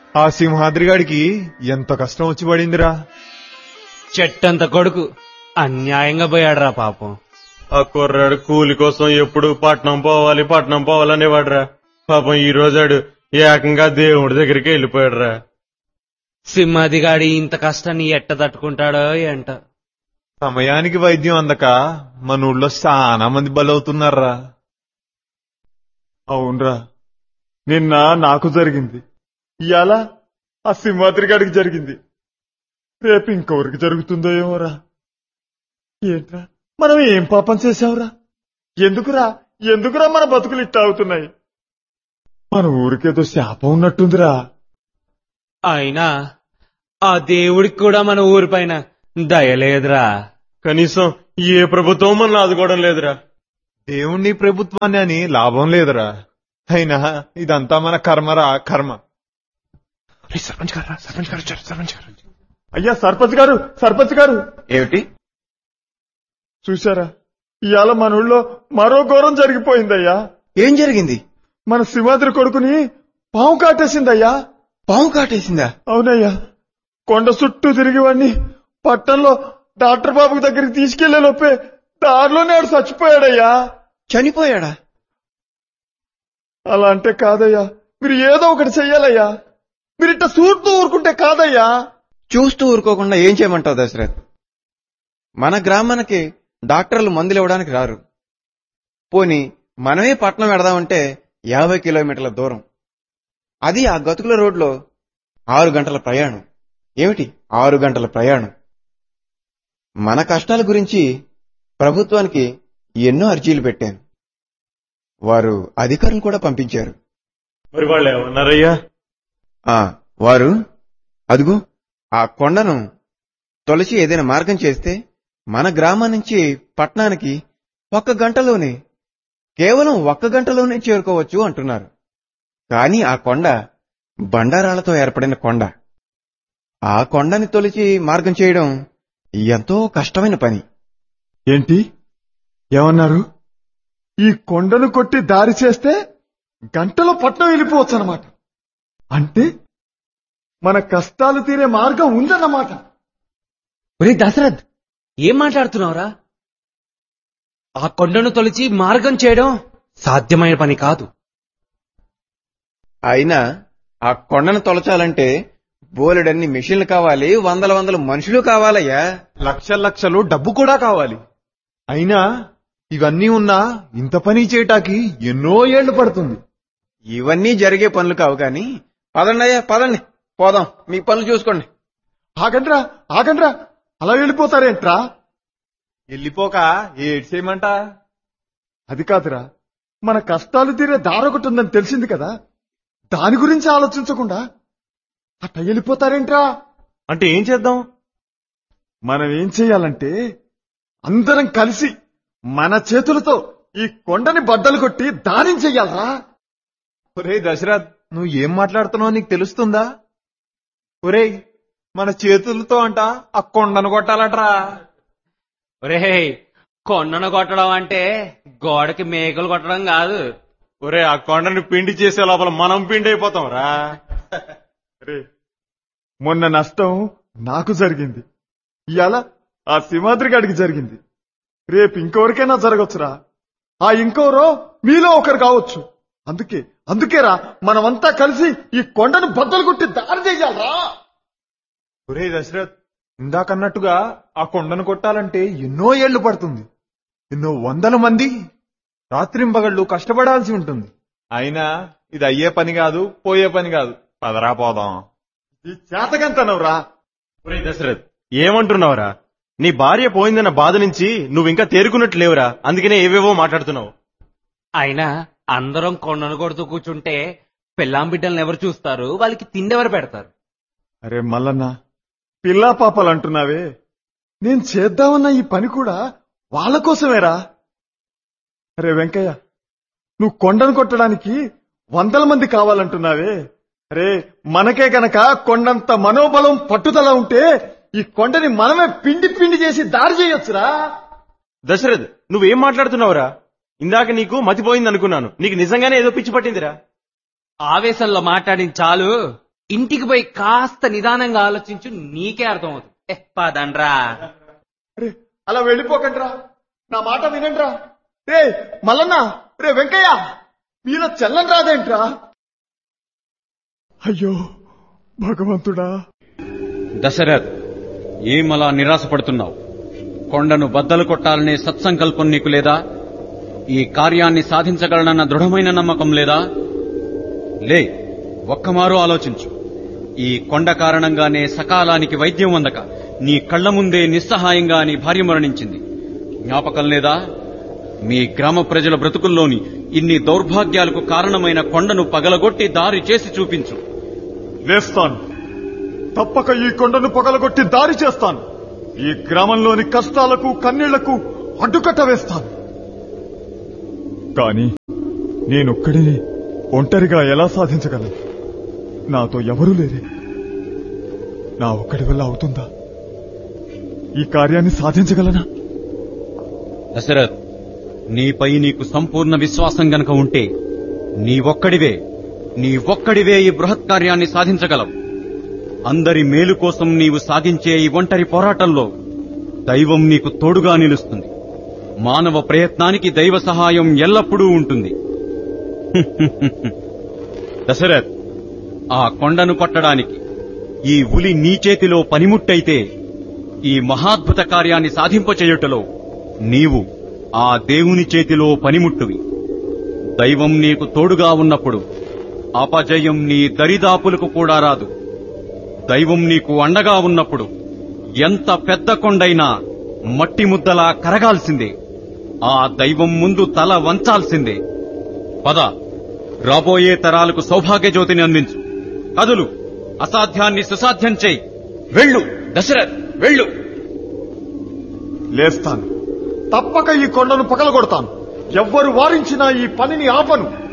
ఆ సింహాద్రిగాడికి ఎంత కష్టం వచ్చి పడిందిరా చెట్టంత కొడుకు అన్యాయంగా పోయాడురా పాపం ఆ కుర్రాడు కూలి కోసం ఎప్పుడు పట్నం పోవాలి పట్నం పోవాలనేవాడురా పాపం ఈ రోజాడు ఏకంగా దేవుడి దగ్గరికి వెళ్ళిపోయాడురా సింహాదిగాడి ఇంత కష్టాన్ని ఎట్ట తట్టుకుంటాడో ఏంట సమయానికి వైద్యం అందక మన ఊళ్ళో చాలా మంది బలవుతున్నారా అవునరా నిన్న నాకు జరిగింది ఇవాళ ఆ సింహాద్రి గారికి జరిగింది రేపు ఇంకెవరికి జరుగుతుందో ఏమోరా ఏంట్రా మనం ఏం పాపం చేశావురా ఎందుకురా ఎందుకురా మన బతుకులు ఇట్టా అవుతున్నాయి మన ఊరికేదో శాపం ఉన్నట్టుందిరా అయినా ఆ దేవుడికి కూడా మన ఊరిపైన దయలేదురా కనీసం ఏ ప్రభుత్వం మనల్ని ఆదుకోవడం లేదురా దేవుణ్ణి ప్రభుత్వాన్ని అని లాభం లేదురా అయినా ఇదంతా మన కర్మరా కర్మ సర్పంచ్ గారు సర్పంచ్ గారు వచ్చారు సర్పంచ్ గారు అయ్యా సర్పంచ్ గారు సర్పంచ్ గారు ఏమిటి చూశారా ఇవాళ మన ఊళ్ళో మరో ఘోరం జరిగిపోయిందయ్యా ఏం జరిగింది మన సింహాద్రి కొడుకుని పాము కాటేసిందయ్యా పాము కాటేసిందా అవునయ్యా కొండ చుట్టూ తిరిగి వాడిని పట్టణంలో డాక్టర్ బాబు దగ్గరికి తీసుకెళ్లే లోపే దారిలోనే ఆడు చచ్చిపోయాడయ్యా చనిపోయాడా అలా అంటే కాదయ్యా మీరు ఏదో ఒకటి చెయ్యాలయ్యా మీరు ఇట్ట చూస్తూ ఊరుకుంటే కాదయ్యా చూస్తూ ఊరుకోకుండా ఏం చేయమంటావు దశరథ్ మన గ్రామానికి డాక్టర్లు మందులు ఇవ్వడానికి రారు పోని మనమే పట్నం పెడదామంటే యాభై కిలోమీటర్ల దూరం అది ఆ గతుకుల రోడ్లో ఆరు గంటల ప్రయాణం ఏమిటి ఆరు గంటల ప్రయాణం మన కష్టాల గురించి ప్రభుత్వానికి ఎన్నో అర్జీలు పెట్టాను వారు అధికారులు కూడా పంపించారు మరి వాళ్ళు ఏమన్నారయ్యా ఆ వారు అదుగు ఆ కొండను తొలచి ఏదైనా మార్గం చేస్తే మన గ్రామం నుంచి పట్నానికి ఒక్క గంటలోనే కేవలం ఒక్క గంటలోనే చేరుకోవచ్చు అంటున్నారు కానీ ఆ కొండ బండారాలతో ఏర్పడిన కొండ ఆ కొండని తొలిచి మార్గం చేయడం ఎంతో కష్టమైన పని ఏంటి ఏమన్నారు ఈ కొండను కొట్టి దారి చేస్తే గంటలో పట్నం వెళ్ళిపోవచ్చు అన్నమాట అంటే మన కష్టాలు తీరే మార్గం ఉందన్నమాట ఒరే దశరథ్ ఏం మాట్లాడుతున్నావురా ఆ కొండను తొలిచి మార్గం చేయడం సాధ్యమైన పని కాదు అయినా ఆ కొండను తొలచాలంటే బోలెడన్ని మిషన్లు కావాలి వందల వందల మనుషులు కావాలయ్యా లక్షల లక్షలు డబ్బు కూడా కావాలి అయినా ఇవన్నీ ఉన్నా ఇంత పని చేయటానికి ఎన్నో ఏళ్లు పడుతుంది ఇవన్నీ జరిగే పనులు కావు కానీ పదండి అయ్యా పదండి పోదాం మీ పనులు చూసుకోండి ఆగండ్రా ఆగండ్రా అలా వెళ్ళిపోతారేంట్రా వెళ్ళిపోక ఏడ్ చేయమంట అది కాదురా మన కష్టాలు తీరే దారొకటి ఉందని తెలిసింది కదా దాని గురించి ఆలోచించకుండా అట్ట వెళ్ళిపోతారేంట్రా అంటే ఏం చేద్దాం మనం ఏం చేయాలంటే అందరం కలిసి మన చేతులతో ఈ కొండని బద్దలు కొట్టి దానం చెయ్యాలరా ఒరే దశరథ్ నువ్వు ఏం మాట్లాడుతున్నావు నీకు తెలుస్తుందా ఒరేయ్ మన చేతులతో అంట ఆ కొండను కొట్టాలట్రా ఒరే కొండను కొట్టడం అంటే గోడకి మేకలు కొట్టడం కాదు ఒరే ఆ కొండని పిండి చేసే లోపల మనం పిండి అయిపోతాం రా రే మొన్న నష్టం నాకు జరిగింది ఇవాళ ఆ సింహాద్రి గాడికి జరిగింది రేపు ఇంకెవరికైనా జరగచ్చురా ఆ ఇంకెవరో మీలో ఒకరు కావచ్చు అందుకే అందుకేరా మనమంతా కలిసి ఈ కొండను బద్దలు కొట్టి దారి చెయ్యాలరా ఒరే దశరథ్ ఇందాకన్నట్టుగా ఆ కొండను కొట్టాలంటే ఎన్నో ఏళ్లు పడుతుంది ఎన్నో వందల మంది రాత్రింబగళ్ళు కష్టపడాల్సి ఉంటుంది అయినా ఇది అయ్యే పని కాదు పోయే పని కాదు పదరా పోదాం ఈ చేతకంతనవురా ఒరే దశరథ్ ఏమంటున్నావురా నీ భార్య పోయిందన్న బాధ నుంచి నువ్వు ఇంకా తేరుకున్నట్టు లేవురా అందుకనే ఏవేవో మాట్లాడుతున్నావు అయినా అందరం కొండను కొడుతూ కూర్చుంటే పిల్లాం బిడ్డల్ని ఎవరు చూస్తారు వాళ్ళకి తిండి ఎవరు పెడతారు అరే మల్లన్న పిల్లా పాపలు అంటున్నావే నేను చేద్దామన్న ఈ పని కూడా వాళ్ళ కోసమేరా అరే వెంకయ్య నువ్వు కొండను కొట్టడానికి వందల మంది కావాలంటున్నావే అరే మనకే గనక కొండంత మనోబలం పట్టుదల ఉంటే ఈ కొండని మనమే పిండి పిండి చేసి దారి చేయొచ్చురా దశరథ్ నువ్వేం మాట్లాడుతున్నావురా ఇందాక నీకు మతిపోయింది అనుకున్నాను నీకు నిజంగానే ఏదో పిచ్చి పట్టిందిరా ఆవేశంలో మాట్లాడింది చాలు ఇంటికి పోయి కాస్త నిదానంగా ఆలోచించు నీకే అర్థమవుతుంది ఏ పదండ్రా అరే అలా వెళ్ళిపోకండ్రా నా మాట వినండ్రా రే మల్లన్న రే వెంకయ్య మీలో చెల్లని రాదేంట్రా అయ్యో భగవంతుడా దశరథ్ ఏమలా నిరాశపడుతున్నావు కొండను బద్దలు కొట్టాలనే సత్సంకల్పం నీకు లేదా ఈ కార్యాన్ని సాధించగలనన్న దృఢమైన నమ్మకం లేదా లే ఒక్కమారు ఆలోచించు ఈ కొండ కారణంగానే సకాలానికి వైద్యం అందక నీ కళ్ల ముందే నిస్సహాయంగా నీ భార్య మరణించింది జ్ఞాపకం లేదా మీ గ్రామ ప్రజల బ్రతుకుల్లోని ఇన్ని దౌర్భాగ్యాలకు కారణమైన కొండను పగలగొట్టి దారి చేసి చూపించు లేస్తాను తప్పక ఈ కొండను పొగలగొట్టి దారి చేస్తాను ఈ గ్రామంలోని కష్టాలకు కన్నీళ్లకు అడ్డుకట్ట వేస్తాను కాని నేనొక్కడిని ఒంటరిగా ఎలా సాధించగలను నాతో ఎవరూ లేరే నా ఒక్కడి వల్ల అవుతుందా ఈ కార్యాన్ని సాధించగలనా దశరథ్ నీపై నీకు సంపూర్ణ విశ్వాసం గనక ఉంటే నీ ఒక్కడివే నీ ఒక్కడివే ఈ బృహత్ కార్యాన్ని సాధించగలవు అందరి మేలు కోసం నీవు సాగించే ఈ ఒంటరి పోరాటంలో దైవం నీకు తోడుగా నిలుస్తుంది మానవ ప్రయత్నానికి దైవ సహాయం ఎల్లప్పుడూ ఉంటుంది దశరథ్ ఆ కొండను కొట్టడానికి ఈ ఉలి నీ చేతిలో పనిముట్టయితే ఈ మహాద్భుత కార్యాన్ని సాధింపచేయుటలో నీవు ఆ దేవుని చేతిలో పనిముట్టువి దైవం నీకు తోడుగా ఉన్నప్పుడు అపజయం నీ దరిదాపులకు కూడా రాదు దైవం నీకు అండగా ఉన్నప్పుడు ఎంత పెద్ద కొండైనా మట్టి ముద్దలా కరగాల్సిందే ఆ దైవం ముందు తల వంచాల్సిందే పద రాబోయే తరాలకు సౌభాగ్య జ్యోతిని అందించు కదులు అసాధ్యాన్ని సుసాధ్యం చేయి వెళ్ళు దశరథ్ వెళ్ళు లేస్తాను తప్పక ఈ కొండను పగలగొడతాను ఎవ్వరు వారించినా ఈ పనిని ఆపను